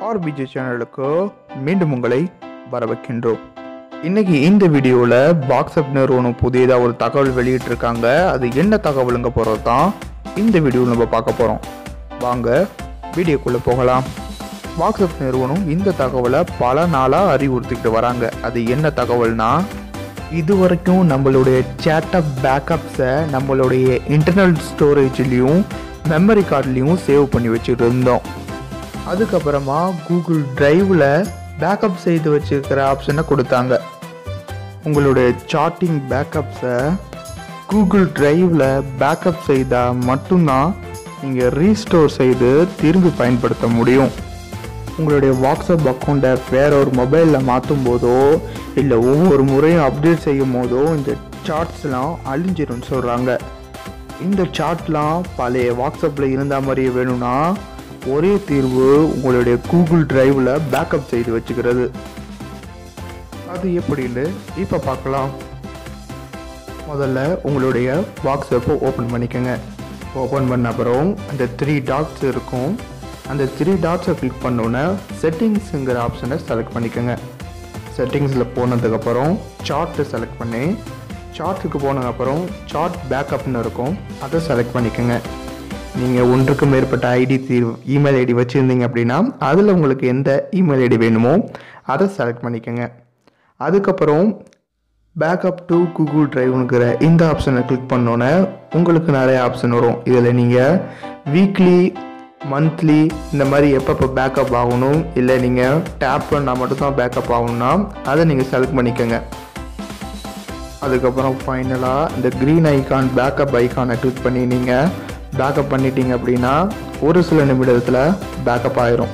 RPG சேனலுக்கு மீண்டும் உங்களை வரவேற்கின்றோம் இன்னைக்கு இந்த வீடியோவில் வாட்ஸ்அப் நிறுவனம் புதியதாக ஒரு தகவல் வெளியிட்டிருக்காங்க அது என்ன தகவலுங்க போகிறது தான் இந்த வீடியோவில் நம்ம பார்க்க போகிறோம் வாங்க வீடியோக்குள்ளே போகலாம் வாட்ஸ்அப் நிறுவனம் இந்த தகவலை பல நாளாக அறிவுறுத்திக்கிட்டு வராங்க அது என்ன தகவல்னா இது வரைக்கும் நம்மளுடைய சேட்டப் பேக்கப்ஸை நம்மளுடைய இன்டர்னல் ஸ்டோரேஜ்லேயும் மெமரி கார்ட்லேயும் சேவ் பண்ணி வச்சுட்டு இருந்தோம் அதுக்கப்புறமா கூகுள் டிரைவில் பேக்கப் செய்து வச்சுருக்கிற ஆப்ஷனை கொடுத்தாங்க உங்களுடைய சார்ட்டிங் பேக்கப்ஸை கூகுள் டிரைவில் பேக்கப் செய்தால் மட்டும்தான் நீங்கள் ரீஸ்டோர் செய்து திரும்பி பயன்படுத்த முடியும் உங்களுடைய வாட்ஸ்அப் அக்கௌண்ட்டை வேற ஒரு மொபைலில் மாற்றும் போதோ இல்லை ஒவ்வொரு முறையும் அப்டேட் செய்யும் போதோ இந்த சார்ட்ஸ்லாம் அழிஞ்சிரும்னு சொல்கிறாங்க இந்த சார்ட்லாம் பழைய வாட்ஸ்அப்பில் இருந்த மாதிரியே வேணும்னா ஒரே தீர்வு உங்களுடைய கூகுள் டிரைவில் பேக்கப் செய்து வச்சுக்கிறது அது எப்படின்னு இப்போ பார்க்கலாம் முதல்ல உங்களுடைய வாட்ஸ்அப்பை ஓப்பன் பண்ணிக்கோங்க ஓப்பன் பண்ண அப்புறம் அந்த த்ரீ டாட்ஸ் இருக்கும் அந்த த்ரீ டாட்ஸை கிளிக் பண்ணோன்னே செட்டிங்ஸுங்கிற ஆப்ஷனை செலக்ட் பண்ணிக்கோங்க செட்டிங்ஸில் போனதுக்கப்புறம் சார்ட்டை செலக்ட் பண்ணி சார்ட்டுக்கு போனதுக்கப்புறம் சார்ட் பேக்கப்னு இருக்கும் அதை செலக்ட் பண்ணிக்கோங்க நீங்கள் ஒன்றுக்கு மேற்பட்ட ஐடி தீர்வு இமெயில் ஐடி வச்சுருந்தீங்க அப்படின்னா அதில் உங்களுக்கு எந்த இமெயில் ஐடி வேணுமோ அதை செலக்ட் பண்ணிக்கோங்க அதுக்கப்புறம் பேக்கப் டு கூகுள் டிரைவ்னுங்கிற இந்த ஆப்ஷனை கிளிக் பண்ணோன்னே உங்களுக்கு நிறைய ஆப்ஷன் வரும் இதில் நீங்கள் வீக்லி மந்த்லி இந்த மாதிரி எப்பப்போ பேக்கப் ஆகணும் இல்லை நீங்கள் டேப் பண்ணால் மட்டும்தான் பேக்கப் ஆகணும்னா அதை நீங்கள் செலக்ட் பண்ணிக்கோங்க அதுக்கப்புறம் ஃபைனலாக இந்த க்ரீன் ஐகான் பேக்கப் ஐகானை கிளிக் பண்ணி நீங்கள் பேக்கப் பண்ணிட்டீங்க அப்படின்னா ஒரு சில நிமிடத்தில் பேக்கப் ஆயிரும்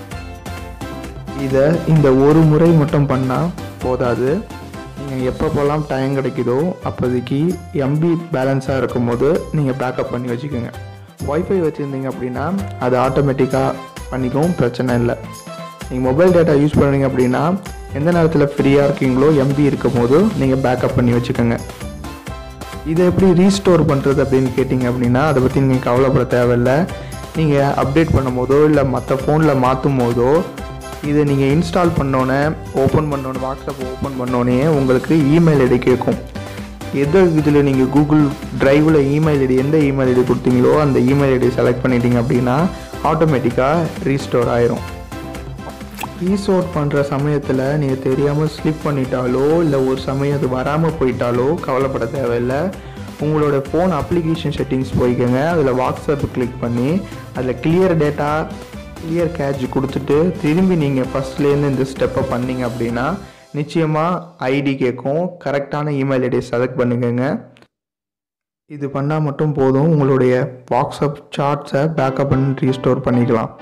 இதை இந்த ஒரு முறை மட்டும் பண்ணால் போதாது நீங்கள் எப்பப்போல்லாம் டைம் கிடைக்குதோ அப்போதைக்கு எம்பி பேலன்ஸாக இருக்கும்போது நீங்கள் பேக்கப் பண்ணி வச்சுக்கோங்க ஒய்ஃபை வச்சுருந்தீங்க அப்படின்னா அது ஆட்டோமேட்டிக்காக பண்ணிக்கவும் பிரச்சனை இல்லை நீங்கள் மொபைல் டேட்டா யூஸ் பண்ணுறீங்க அப்படின்னா எந்த நேரத்தில் ஃப்ரீயாக இருக்கீங்களோ எம்பி இருக்கும் போது நீங்கள் பேக்கப் பண்ணி வச்சுக்கோங்க இதை எப்படி ரீஸ்டோர் பண்ணுறது அப்படின்னு கேட்டிங்க அப்படின்னா அதை பற்றி நீங்கள் கவலைப்பட தேவையில்லை நீங்கள் அப்டேட் பண்ணும் போதோ இல்லை மற்ற ஃபோனில் மாற்றும் போதோ இதை நீங்கள் இன்ஸ்டால் பண்ணோன்னே ஓப்பன் பண்ணோன்னே வாட்ஸ்அப் ஓப்பன் பண்ணோன்னே உங்களுக்கு இமெயில் ஐடி கேட்கும் எது இதில் நீங்கள் கூகுள் டிரைவில் இமெயில் ஐடி எந்த இமெயில் ஐடி கொடுத்தீங்களோ அந்த இமெயில் ஐடி செலக்ட் பண்ணிட்டீங்க அப்படின்னா ஆட்டோமேட்டிக்காக ரீஸ்டோர் ஆயிரும் ரீஸ்டோர் பண்ணுற சமயத்தில் நீங்கள் தெரியாமல் ஸ்லிப் பண்ணிட்டாலோ இல்லை ஒரு சமயம் அது வராமல் போயிட்டாலோ கவலைப்பட தேவையில்லை உங்களோட ஃபோன் அப்ளிகேஷன் செட்டிங்ஸ் போய்க்கோங்க அதில் வாட்ஸ்அப் கிளிக் பண்ணி அதில் கிளியர் டேட்டா கிளியர் கேட்ச் கொடுத்துட்டு திரும்பி நீங்கள் ஃபஸ்ட்லேருந்து இந்த ஸ்டெப்பை பண்ணீங்க அப்படின்னா நிச்சயமாக ஐடி கேட்கும் கரெக்டான இமெயில் ஐடியை செலக்ட் பண்ணுங்க இது பண்ணால் மட்டும் போதும் உங்களுடைய வாட்ஸ்அப் சார்ட்ஸை பேக்கப் பண்ணி ரீஸ்டோர் பண்ணிக்கலாம்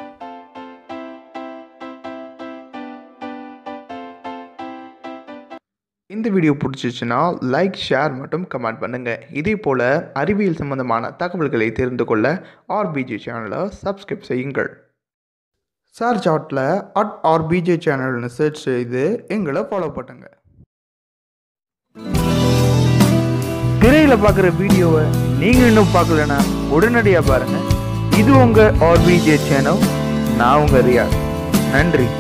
இந்த வீடியோ பிடிச்சிச்சுன்னா லைக் ஷேர் மற்றும் கமெண்ட் பண்ணுங்கள் இதே போல் அறிவியல் சம்பந்தமான தகவல்களை தெரிந்து கொள்ள ஆர்பிஜி சேனலை சப்ஸ்கிரைப் செய்யுங்கள் சர்ச் சாட்டில் அட் ஆர்பிஜே சேனல்னு சர்ச் செய்து எங்களை ஃபாலோ பண்ணுங்க திரையில் பார்க்குற வீடியோவை நீங்கள் இன்னும் பார்க்கலனா உடனடியாக பாருங்கள் இது உங்கள் ஆர்பிஜே சேனல் நான் உங்கள் ரியா நன்றி